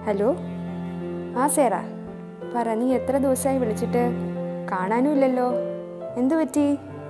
hello ആ സേറ പറ നീ എത്ര ദിവസമായി വിളിച്ചിട്ട് കാണാനും ഇല്ലല്ലോ എന്തു പറ്റി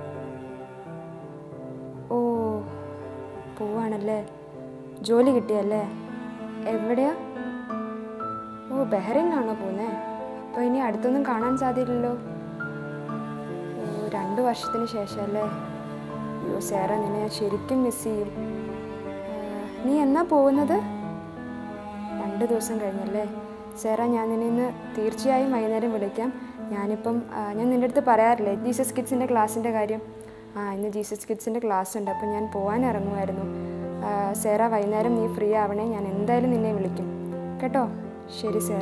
ഓ പോവാണല്ലേ ജോലി കിട്ടിയല്ലേ എവിടെയാ ഓ ബഹ്റൈനിലാണോ പോകുന്നത് അപ്പോൾ ഇനി അടുത്തൊന്നും കാണാൻ സാധ്യതയില്ലല്ലോ ഓ രണ്ട് വർഷത്തിന് ശേഷം അല്ലേ അയ്യോ സേറ നിന്നെ ഞാൻ ശരിക്കും മിസ് ചെയ്യും ആ, നീ എന്നാ പോകുന്നത് രണ്ട് ദിവസം കഴിഞ്ഞല്ലേ സേറ ഞാൻ നിന്നെ ഇന്ന് തീർച്ചയായും വൈകുന്നേരം വിളിക്കാം ഞാനിപ്പം ആ, ഞാൻ നിൻ്റെ അടുത്ത് പറയാറില്ലേ ജീസസ് കിഡ്സിൻ്റെ ക്ലാസ്സിൻ്റെ കാര്യം ആ ഇന്ന് ജീസസ് കിഡ്സിൻ്റെ ക്ലാസ് ഉണ്ട് അപ്പം ഞാൻ പോകാൻ ഇറങ്ങുമായിരുന്നു ആ, സേറ വൈകുന്നേരം നീ ഫ്രീ ആവണേ ഞാൻ എന്തായാലും നിന്നെ വിളിക്കും കേട്ടോ ശരി സേറ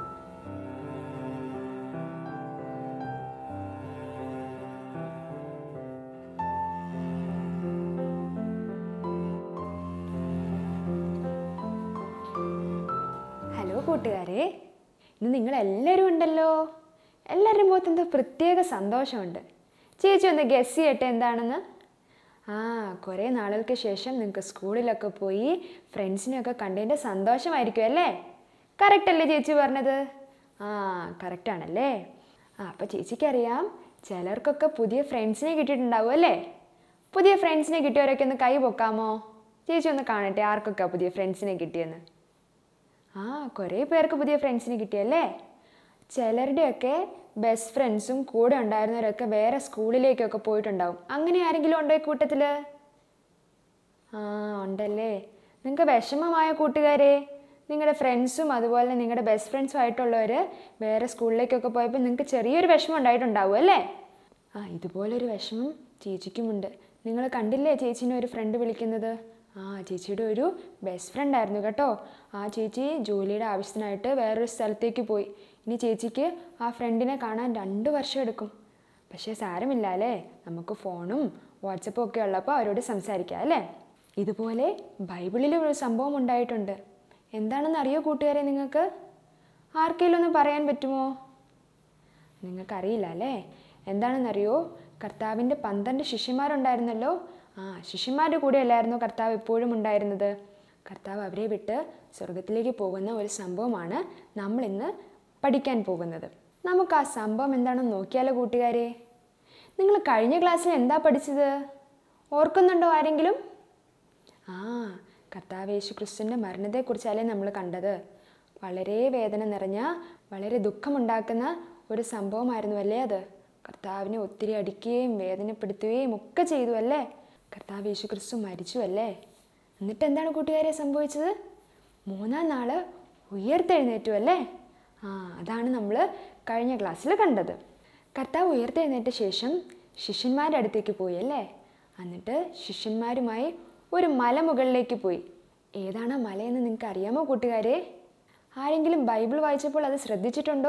ഹലോ കൂട്ടുകാരെ ഇന്ന് നിങ്ങൾ എല്ലാവരും ഉണ്ടല്ലോ എല്ലാവരുടെ മുഖത്ത് എന്തോ പ്രത്യേക സന്തോഷമുണ്ട് ചേച്ചി ഒന്ന് ഗസ് ചെയ്യട്ടെ എന്താണെന്ന് ആ കുറേ നാളുകൾക്ക് ശേഷം നിങ്ങൾക്ക് സ്കൂളിലൊക്കെ പോയി ഫ്രണ്ട്സിനെയൊക്കെ കണ്ടതിൻ്റെ സന്തോഷമായിരിക്കും അല്ലേ കറക്റ്റ് അല്ലേ ചേച്ചി പറഞ്ഞത് ആ കറക്റ്റ് ആണല്ലേ ആ അപ്പോൾ ചേച്ചിക്കറിയാം ചിലർക്കൊക്കെ പുതിയ ഫ്രണ്ട്സിനെ കിട്ടിയിട്ടുണ്ടാവും അല്ലേ പുതിയ ഫ്രണ്ട്സിനെ കിട്ടിയവരൊക്കെ ഒന്ന് കൈ പൊക്കാമോ ചേച്ചി ഒന്ന് കാണട്ടെ ആർക്കൊക്കെ പുതിയ ഫ്രണ്ട്സിനെ കിട്ടിയെന്ന് ആ കുറേ പേർക്ക് പുതിയ ഫ്രണ്ട്സിനെ കിട്ടിയല്ലേ ചിലരുടെയൊക്കെ ബെസ്റ്റ് ഫ്രണ്ട്സും കൂടെ ഉണ്ടായിരുന്നവരൊക്കെ വേറെ സ്കൂളിലേക്കൊക്കെ പോയിട്ടുണ്ടാവും അങ്ങനെ ആരെങ്കിലും ഉണ്ടോ ഈ കൂട്ടത്തിൽ ആ ഉണ്ടല്ലേ നിങ്ങൾക്ക് വിഷമമായ കൂട്ടുകാരെ നിങ്ങളുടെ ഫ്രണ്ട്സും അതുപോലെ നിങ്ങളുടെ ബെസ്റ്റ് ഫ്രണ്ട്സും ആയിട്ടുള്ളവർ വേറെ സ്കൂളിലേക്കൊക്കെ പോയപ്പോൾ നിങ്ങൾക്ക് ചെറിയൊരു വിഷമം ഉണ്ടായിട്ടുണ്ടാവും അല്ലേ ആ ഇതുപോലൊരു വിഷമം ചേച്ചിക്കുമുണ്ട് നിങ്ങൾ കണ്ടില്ലേ ചേച്ചീനെ ഒരു ഫ്രണ്ട് വിളിക്കുന്നത് ആ ചേച്ചിയുടെ ഒരു ബെസ്റ്റ് ഫ്രണ്ട് ആയിരുന്നു കേട്ടോ ആ ചേച്ചി ജോലിയുടെ ആവശ്യത്തിനായിട്ട് വേറൊരു സ്ഥലത്തേക്ക് പോയി ഇനി ചേച്ചിക്ക് ആ ഫ്രണ്ടിനെ കാണാൻ രണ്ട് വർഷം എടുക്കും പക്ഷേ സാരമില്ല അല്ലേ നമുക്ക് ഫോണും വാട്സപ്പും ഒക്കെ ഉള്ളപ്പോൾ അവരോട് സംസാരിക്കാം അല്ലേ ഇതുപോലെ ബൈബിളിൽ ഒരു സംഭവം ഉണ്ടായിട്ടുണ്ട് എന്താണെന്ന് അറിയോ കൂട്ടുകാരെ നിങ്ങൾക്ക് ആർക്കെങ്കിലും ഒന്ന് പറയാൻ പറ്റുമോ നിങ്ങൾക്കറിയില്ല അല്ലേ എന്താണെന്നറിയോ കർത്താവിൻ്റെ പന്ത്രണ്ട് ശിഷ്യന്മാരുണ്ടായിരുന്നല്ലോ ആ ശിഷ്യന്മാരുടെ കൂടെ അല്ലായിരുന്നു കർത്താവ് എപ്പോഴും ഉണ്ടായിരുന്നത് കർത്താവ് അവരെ വിട്ട് സ്വർഗത്തിലേക്ക് പോകുന്ന ഒരു സംഭവമാണ് നമ്മളിന്ന് പഠിക്കാൻ പോകുന്നത് നമുക്ക് ആ സംഭവം എന്താണെന്ന് നോക്കിയാലോ കൂട്ടുകാരെ നിങ്ങൾ കഴിഞ്ഞ ക്ലാസ്സിൽ എന്താ പഠിച്ചത് ഓർക്കുന്നുണ്ടോ ആരെങ്കിലും ആ കർത്താവ് യേശു ക്രിസ്തുവിൻ്റെ മരണത്തെക്കുറിച്ചല്ലേ നമ്മൾ കണ്ടത് വളരെ വേദന നിറഞ്ഞ വളരെ ദുഃഖമുണ്ടാക്കുന്ന ഒരു സംഭവമായിരുന്നു അല്ലേ അത് കർത്താവിനെ ഒത്തിരി അടിക്കുകയും വേദനപ്പെടുത്തുകയും ഒക്കെ ചെയ്തു അല്ലേ കർത്താവ് യേശു ക്രിസ്തു മരിച്ചു അല്ലേ എന്നിട്ട് എന്താണ് കൂട്ടുകാരെ സംഭവിച്ചത് മൂന്നാം നാള് ഉയർത്തെഴുന്നേറ്റു അല്ലേ ആ അതാണ് നമ്മൾ കഴിഞ്ഞ ക്ലാസ്സിൽ കണ്ടത് കർത്താവ് ഉയർത്തെഴുന്നേറ്റ ശേഷം ശിഷ്യന്മാരുടെ അടുത്തേക്ക് പോയി അല്ലേ എന്നിട്ട് ശിഷ്യന്മാരുമായി ഒരു മല മുകളിലേക്ക് പോയി ഏതാണ് ആ മലയെന്ന് നിങ്ങൾക്ക് അറിയാമോ കൂട്ടുകാരെ ആരെങ്കിലും ബൈബിൾ വായിച്ചപ്പോൾ അത് ശ്രദ്ധിച്ചിട്ടുണ്ടോ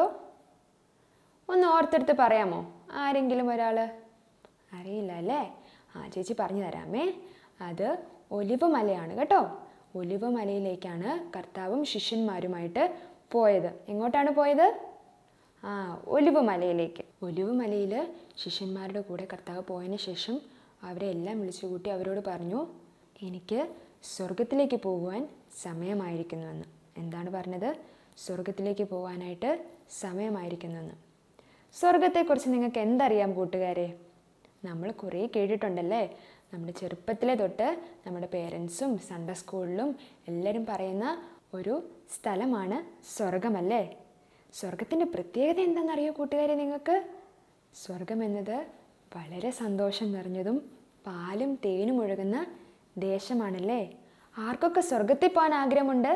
ഒന്ന് ഓർത്തെടുത്ത് പറയാമോ ആരെങ്കിലും ഒരാൾ അറിയില്ല അല്ലേ ആ ചേച്ചി പറഞ്ഞു തരാമേ അത് ഒലിവ് മലയാണ് കേട്ടോ ഒലിവ് മലയിലേക്കാണ് കർത്താവും ശിഷ്യന്മാരുമായിട്ട് പോയത് എങ്ങോട്ടാണ് പോയത് ആ ഒലിവ് മലയിലേക്ക് ഒലിവ് മലയിൽ ശിഷ്യന്മാരുടെ കൂടെ കർത്താവ് പോയതിന് ശേഷം അവരെ എല്ലാം വിളിച്ചു കൂട്ടി അവരോട് പറഞ്ഞു എനിക്ക് സ്വർഗത്തിലേക്ക് പോകുവാൻ സമയമായിരിക്കുന്നുവെന്ന് എന്താണ് പറഞ്ഞത് സ്വർഗത്തിലേക്ക് പോകാനായിട്ട് സമയമായിരിക്കുന്നുവെന്ന് സ്വർഗത്തെക്കുറിച്ച് നിങ്ങൾക്ക് എന്തറിയാം കൂട്ടുകാരെ നമ്മൾ കുറേ കേട്ടിട്ടുണ്ടല്ലേ നമ്മുടെ ചെറുപ്പത്തിലെ തൊട്ട് നമ്മുടെ പേരൻസും സൺഡേ സ്കൂളിലും എല്ലാവരും പറയുന്ന ഒരു സ്ഥലമാണ് സ്വർഗമല്ലേ സ്വർഗത്തിൻ്റെ പ്രത്യേകത എന്താണെന്നറിയോ കൂട്ടുകാരെ നിങ്ങൾക്ക് സ്വർഗം എന്നത് വളരെ സന്തോഷം നിറഞ്ഞതും പാലും തേനും ഒഴുകുന്ന ദേശമാണല്ലേ ആർക്കൊക്കെ സ്വർഗത്തിൽ പോകാൻ ആഗ്രഹമുണ്ട്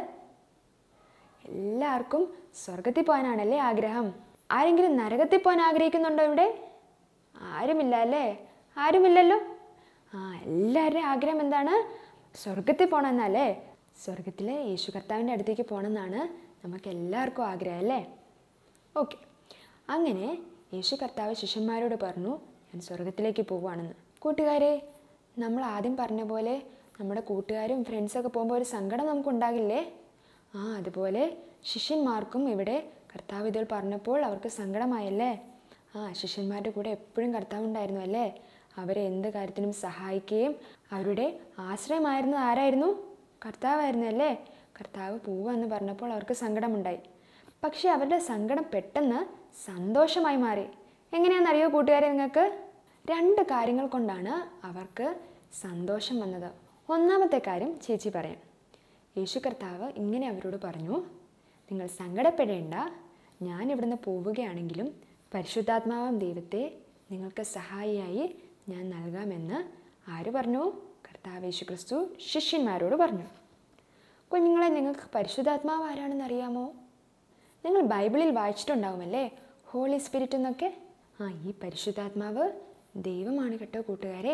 എല്ലാവർക്കും സ്വർഗത്തിൽ പോകാനാണല്ലേ ആഗ്രഹം ആരെങ്കിലും നരകത്തിൽ പോകാൻ ആഗ്രഹിക്കുന്നുണ്ടോ ഇവിടെ ആരുമില്ല അല്ലേ ആരുമില്ലല്ലോ ആ എല്ലാവരുടെയും ആഗ്രഹം എന്താണ് സ്വർഗത്തിൽ പോകണമെന്നല്ലേ സ്വർഗത്തിലെ യേശു കർത്താവിൻ്റെ അടുത്തേക്ക് പോകണമെന്നാണ് നമുക്ക് എല്ലാവർക്കും ആഗ്രഹം അല്ലേ ഓക്കെ അങ്ങനെ യേശു കർത്താവ് ശിഷ്യന്മാരോട് പറഞ്ഞു ഞാൻ സ്വർഗത്തിലേക്ക് പോവുകയാണെന്ന് കൂട്ടുകാരെ നമ്മൾ ആദ്യം പറഞ്ഞ പോലെ നമ്മുടെ കൂട്ടുകാരും ഫ്രണ്ട്സൊക്കെ പോകുമ്പോൾ ഒരു സങ്കടം നമുക്ക് ഉണ്ടാകില്ലേ ആ അതുപോലെ ശിഷ്യന്മാർക്കും ഇവിടെ കർത്താവ് ഇതിൽ പറഞ്ഞപ്പോൾ അവർക്ക് സങ്കടമായല്ലേ ആ ശിഷ്യന്മാരുടെ കൂടെ എപ്പോഴും കർത്താവ് ഉണ്ടായിരുന്നു അല്ലേ അവരെ എന്ത് കാര്യത്തിനും സഹായിക്കുകയും അവരുടെ ആശ്രയമായിരുന്നത് ആരായിരുന്നു കർത്താവായിരുന്നു അല്ലേ കർത്താവ് പോവാന്ന് പറഞ്ഞപ്പോൾ അവർക്ക് സങ്കടമുണ്ടായി പക്ഷേ അവരുടെ സങ്കടം പെട്ടെന്ന് സന്തോഷമായി മാറി എങ്ങനെയാണെന്നറിയോ കൂട്ടുകാരെ നിങ്ങൾക്ക് രണ്ട് കാര്യങ്ങൾ കൊണ്ടാണ് അവർക്ക് സന്തോഷം വന്നത് ഒന്നാമത്തെ കാര്യം ചേച്ചി പറയാം യേശു കർത്താവ് ഇങ്ങനെ അവരോട് പറഞ്ഞു നിങ്ങൾ സങ്കടപ്പെടേണ്ട ഞാൻ ഇവിടുന്ന് പോവുകയാണെങ്കിലും പരിശുദ്ധാത്മാവാം ദൈവത്തെ നിങ്ങൾക്ക് സഹായിയായി ഞാൻ നൽകാമെന്ന് ആര് പറഞ്ഞു കർത്താവ് യേശു ക്രിസ്തു ശിഷ്യന്മാരോട് പറഞ്ഞു കുഞ്ഞുങ്ങളെ നിങ്ങൾക്ക് പരിശുദ്ധാത്മാവ് ആരാണെന്ന് അറിയാമോ നിങ്ങൾ ബൈബിളിൽ വായിച്ചിട്ടുണ്ടാവുമല്ലേ ഹോളി സ്പിരിറ്റ് എന്നൊക്കെ ആ ഈ പരിശുദ്ധാത്മാവ് ദൈവമാണ് കേട്ടോ കൂട്ടുകാരെ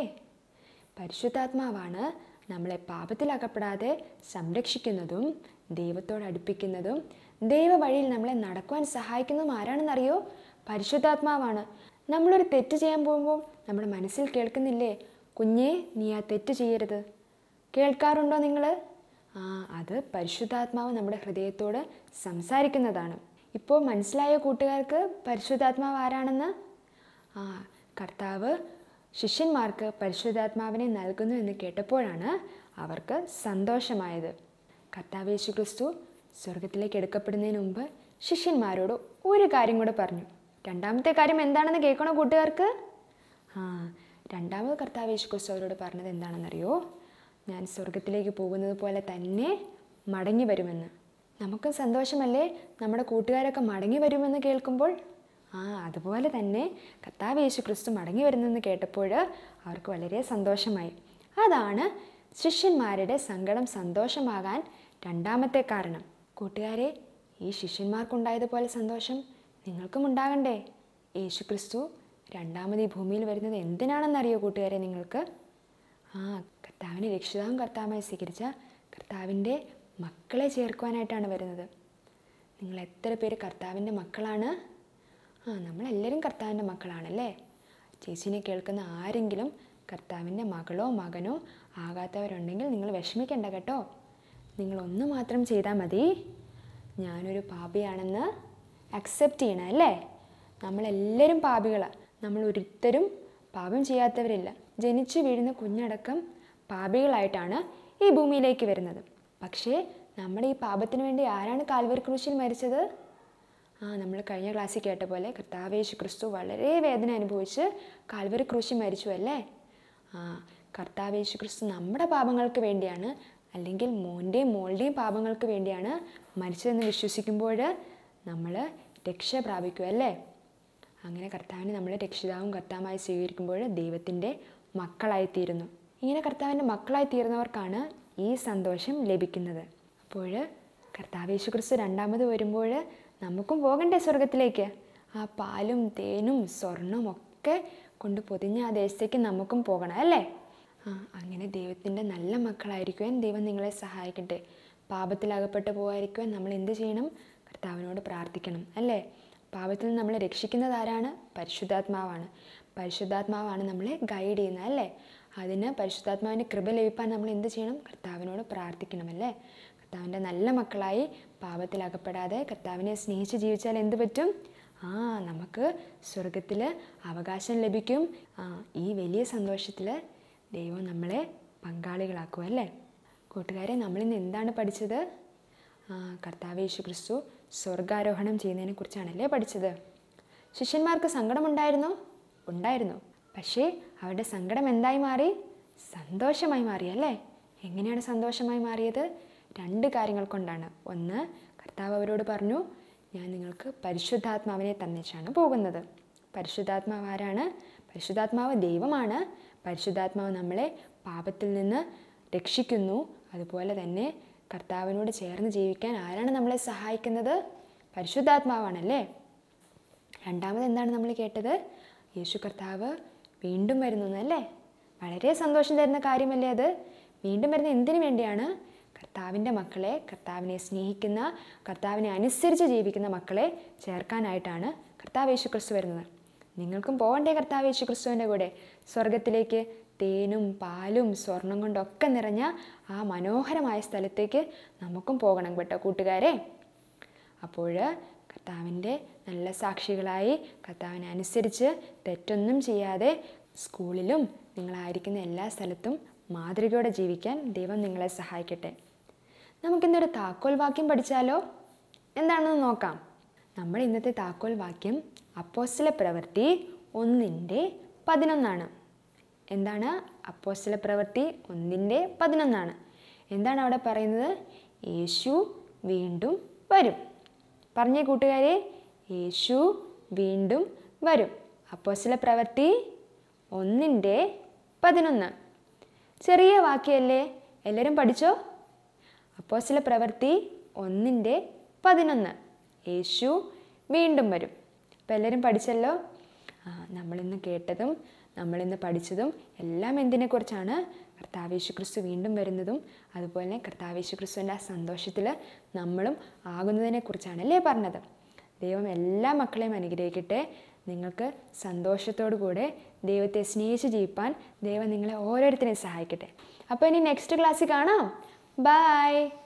പരിശുദ്ധാത്മാവാണ് നമ്മളെ പാപത്തിലകപ്പെടാതെ സംരക്ഷിക്കുന്നതും ദൈവത്തോട് അടുപ്പിക്കുന്നതും ദൈവ വഴിയിൽ നമ്മളെ നടക്കുവാൻ സഹായിക്കുന്നതും ആരാണെന്നറിയോ പരിശുദ്ധാത്മാവാണ് നമ്മളൊരു തെറ്റ് ചെയ്യാൻ പോകുമ്പോൾ നമ്മുടെ മനസ്സിൽ കേൾക്കുന്നില്ലേ കുഞ്ഞേ നീ ആ തെറ്റ് ചെയ്യരുത് കേൾക്കാറുണ്ടോ നിങ്ങൾ ആ അത് പരിശുദ്ധാത്മാവ് നമ്മുടെ ഹൃദയത്തോട് സംസാരിക്കുന്നതാണ് ഇപ്പോൾ മനസ്സിലായ കൂട്ടുകാർക്ക് പരിശുദ്ധാത്മാവ് ആരാണെന്ന് ആ കർത്താവ് ശിഷ്യന്മാർക്ക് പരിശുദ്ധാത്മാവിനെ നൽകുന്നു എന്ന് കേട്ടപ്പോഴാണ് അവർക്ക് സന്തോഷമായത് കർത്താവ് യേശു ക്രിസ്തു സ്വർഗത്തിലേക്ക് എടുക്കപ്പെടുന്നതിന് മുമ്പ് ശിഷ്യന്മാരോട് ഒരു കാര്യം കൂടെ പറഞ്ഞു രണ്ടാമത്തെ കാര്യം എന്താണെന്ന് കേൾക്കണോ കൂട്ടുകാർക്ക് ആ രണ്ടാമത് കർത്താവ് യേശു ക്രിസ്തു അവരോട് പറഞ്ഞത് എന്താണെന്നറിയോ ഞാൻ സ്വർഗത്തിലേക്ക് പോകുന്നത് പോലെ തന്നെ മടങ്ങി വരുമെന്ന് നമുക്കും സന്തോഷമല്ലേ നമ്മുടെ കൂട്ടുകാരൊക്കെ മടങ്ങി വരുമെന്ന് കേൾക്കുമ്പോൾ ആ അതുപോലെ തന്നെ കർത്താവ് യേശു ക്രിസ്തു മടങ്ങി വരുന്നെന്ന് കേട്ടപ്പോൾ അവർക്ക് വളരെ സന്തോഷമായി അതാണ് ശിഷ്യന്മാരുടെ സങ്കടം സന്തോഷമാകാൻ രണ്ടാമത്തെ കാരണം കൂട്ടുകാരെ ഈ ശിഷ്യന്മാർക്കുണ്ടായതുപോലെ സന്തോഷം നിങ്ങൾക്കും ഉണ്ടാകണ്ടേ യേശു ക്രിസ്തു രണ്ടാമത് ഈ ഭൂമിയിൽ വരുന്നത് എന്തിനാണെന്നറിയോ കൂട്ടുകാരെ നിങ്ങൾക്ക് ആ കർത്താവിനെ രക്ഷിതാവും കർത്താവുമായി സ്വീകരിച്ച കർത്താവിൻ്റെ മക്കളെ ചേർക്കുവാനായിട്ടാണ് വരുന്നത് നിങ്ങൾ എത്ര പേര് കർത്താവിൻ്റെ മക്കളാണ് ആ നമ്മളെല്ലാവരും കർത്താവിൻ്റെ മക്കളാണല്ലേ ചേച്ചീനെ കേൾക്കുന്ന ആരെങ്കിലും കർത്താവിൻ്റെ മകളോ മകനോ ആകാത്തവരുണ്ടെങ്കിൽ നിങ്ങൾ വിഷമിക്കണ്ട കേട്ടോ നിങ്ങൾ ഒന്ന് മാത്രം ചെയ്താൽ മതി ഞാനൊരു പാപിയാണെന്ന് അക്സെപ്റ്റ് ചെയ്യണം അല്ലേ നമ്മളെല്ലാവരും പാപികളാണ് നമ്മൾ ഒരിക്കലും പാപം ചെയ്യാത്തവരില്ല ജനിച്ചു വീഴുന്ന കുഞ്ഞടക്കം പാപികളായിട്ടാണ് ഈ ഭൂമിയിലേക്ക് വരുന്നത് പക്ഷേ നമ്മുടെ ഈ പാപത്തിന് വേണ്ടി ആരാണ് കാൽവരി ക്രൂശിൽ മരിച്ചത് ആ നമ്മൾ കഴിഞ്ഞ ക്ലാസ്സിൽ കേട്ട പോലെ കർത്താവേശു ക്രിസ്തു വളരെ വേദന അനുഭവിച്ച് കാൽവരി ക്രൂശിൽ മരിച്ചു അല്ലേ ആ കർത്താവേശു ക്രിസ്തു നമ്മുടെ പാപങ്ങൾക്ക് വേണ്ടിയാണ് അല്ലെങ്കിൽ മോൻ്റെയും മോളുടെയും പാപങ്ങൾക്ക് വേണ്ടിയാണ് മരിച്ചതെന്ന് വിശ്വസിക്കുമ്പോൾ നമ്മൾ രക്ഷ പ്രാപിക്കും അല്ലേ അങ്ങനെ കർത്താവിനെ നമ്മൾ രക്ഷിതാവും കർത്താവുമായി സ്വീകരിക്കുമ്പോൾ ദൈവത്തിൻ്റെ മക്കളായിത്തീരുന്നു ഇങ്ങനെ കർത്താവിൻ്റെ മക്കളായി തീർന്നവർക്കാണ് ഈ സന്തോഷം ലഭിക്കുന്നത് അപ്പോൾ കർത്താവ് യേശു ക്രിസ്തു രണ്ടാമത് വരുമ്പോൾ നമുക്കും പോകണ്ടേ സ്വർഗത്തിലേക്ക് ആ പാലും തേനും സ്വർണവും ഒക്കെ കൊണ്ട് പൊതിഞ്ഞ ആ ദേശത്തേക്ക് നമുക്കും പോകണം അല്ലേ ആ അങ്ങനെ ദൈവത്തിൻ്റെ നല്ല മക്കളായിരിക്കുവാൻ ദൈവം നിങ്ങളെ സഹായിക്കട്ടെ പാപത്തിലകപ്പെട്ട് പോകാതിരിക്കുവാൻ നമ്മൾ എന്ത് ചെയ്യണം കർത്താവിനോട് പ്രാർത്ഥിക്കണം അല്ലേ പാപത്തിൽ നിന്ന് നമ്മളെ രക്ഷിക്കുന്നത് ആരാണ് പരിശുദ്ധാത്മാവാണ് പരിശുദ്ധാത്മാവാണ് നമ്മളെ ഗൈഡ് ചെയ്യുന്നത് അല്ലേ അതിന് പരിശുദ്ധാത്മാവിൻ്റെ കൃപ ലഭിക്കാൻ നമ്മൾ എന്ത് ചെയ്യണം കർത്താവിനോട് പ്രാർത്ഥിക്കണം അല്ലേ കർത്താവിൻ്റെ നല്ല മക്കളായി പാപത്തിൽ അകപ്പെടാതെ കർത്താവിനെ സ്നേഹിച്ച് ജീവിച്ചാൽ എന്ത് പറ്റും ആ നമുക്ക് സ്വർഗത്തിൽ അവകാശം ലഭിക്കും ആ ഈ വലിയ സന്തോഷത്തിൽ ദൈവം നമ്മളെ പങ്കാളികളാക്കും അല്ലേ കൂട്ടുകാരെ നമ്മളിന്ന് എന്താണ് പഠിച്ചത് ആ കർത്താവ് യേശു ക്രിസ്തു സ്വർഗാരോഹണം ചെയ്യുന്നതിനെ കുറിച്ചാണല്ലേ പഠിച്ചത് ശിഷ്യന്മാർക്ക് സങ്കടമുണ്ടായിരുന്നോ ഉണ്ടായിരുന്നു പക്ഷേ അവരുടെ സങ്കടം എന്തായി മാറി സന്തോഷമായി മാറി അല്ലേ എങ്ങനെയാണ് സന്തോഷമായി മാറിയത് രണ്ട് കാര്യങ്ങൾ കൊണ്ടാണ് ഒന്ന് കർത്താവ് അവരോട് പറഞ്ഞു ഞാൻ നിങ്ങൾക്ക് പരിശുദ്ധാത്മാവിനെ തന്നിച്ചാണ് പോകുന്നത് പരിശുദ്ധാത്മാവ് ആരാണ് പരിശുദ്ധാത്മാവ് ദൈവമാണ് പരിശുദ്ധാത്മാവ് നമ്മളെ പാപത്തിൽ നിന്ന് രക്ഷിക്കുന്നു അതുപോലെ തന്നെ കർത്താവിനോട് ചേർന്ന് ജീവിക്കാൻ ആരാണ് നമ്മളെ സഹായിക്കുന്നത് പരിശുദ്ധാത്മാവാണല്ലേ രണ്ടാമത് എന്താണ് നമ്മൾ കേട്ടത് യേശു കർത്താവ് വീണ്ടും വരുന്നു എന്നല്ലേ വളരെ സന്തോഷം തരുന്ന കാര്യമല്ലേ അത് വീണ്ടും വരുന്ന എന്തിനു വേണ്ടിയാണ് കർത്താവിൻ്റെ മക്കളെ കർത്താവിനെ സ്നേഹിക്കുന്ന കർത്താവിനെ അനുസരിച്ച് ജീവിക്കുന്ന മക്കളെ ചേർക്കാനായിട്ടാണ് കർത്താവ് യേശു ക്രിസ്തു വരുന്നത് നിങ്ങൾക്കും പോകണ്ടേ കർത്താവ് യേശു ക്രിസ്തുവിൻ്റെ കൂടെ സ്വർഗത്തിലേക്ക് തേനും പാലും സ്വർണം കൊണ്ടൊക്കെ നിറഞ്ഞ ആ മനോഹരമായ സ്ഥലത്തേക്ക് നമുക്കും പോകണം കേട്ടോ കൂട്ടുകാരെ അപ്പോൾ കർത്താവിൻ്റെ നല്ല സാക്ഷികളായി കർത്താവിനെ അനുസരിച്ച് തെറ്റൊന്നും ചെയ്യാതെ സ്കൂളിലും നിങ്ങളായിരിക്കുന്ന എല്ലാ സ്ഥലത്തും മാതൃകയോടെ ജീവിക്കാൻ ദൈവം നിങ്ങളെ സഹായിക്കട്ടെ നമുക്കിന്നൊരു താക്കോൽ വാക്യം പഠിച്ചാലോ എന്താണെന്ന് നോക്കാം നമ്മൾ ഇന്നത്തെ താക്കോൽ വാക്യം അപ്പോസ്തല പ്രവൃത്തി ഒന്നിൻ്റെ പതിനൊന്നാണ് എന്താണ് അപ്പോസ്തല പ്രവൃത്തി ഒന്നിൻ്റെ പതിനൊന്നാണ് എന്താണ് അവിടെ പറയുന്നത് യേശു വീണ്ടും വരും പറഞ്ഞേ കൂട്ടുകാരെ യേശു വീണ്ടും വരും അപ്പോസ്തല പ്രവൃത്തി ഒന്നിൻ്റെ പതിനൊന്ന് ചെറിയ വാക്യമല്ലേ എല്ലാവരും പഠിച്ചോ അപ്പോസ്തല പ്രവൃത്തി ഒന്നിൻ്റെ പതിനൊന്ന് യേശു വീണ്ടും വരും അപ്പോൾ എല്ലാവരും പഠിച്ചല്ലോ ആ, നമ്മളിന്ന് കേട്ടതും നമ്മളിന്ന് പഠിച്ചതും എല്ലാം എന്തിനെക്കുറിച്ചാണ് കർത്താവേശു ക്രിസ്തു വീണ്ടും വരുന്നതും അതുപോലെ കർത്താവേശു ക്രിസ്തുവിൻ്റെ ആ സന്തോഷത്തിൽ നമ്മളും ആകുന്നതിനെക്കുറിച്ചാണ് അല്ലേ പറഞ്ഞത് ദൈവം എല്ലാ മക്കളെയും അനുഗ്രഹിക്കട്ടെ നിങ്ങൾക്ക് സന്തോഷത്തോടു കൂടെ ദൈവത്തെ സ്നേഹിച്ച് ജീവിപ്പാൻ ദൈവം നിങ്ങളെ ഓരോരുത്തരെയും സഹായിക്കട്ടെ അപ്പോൾ ഇനി നെക്സ്റ്റ് ക്ലാസ്സിൽ കാണാം ബൈ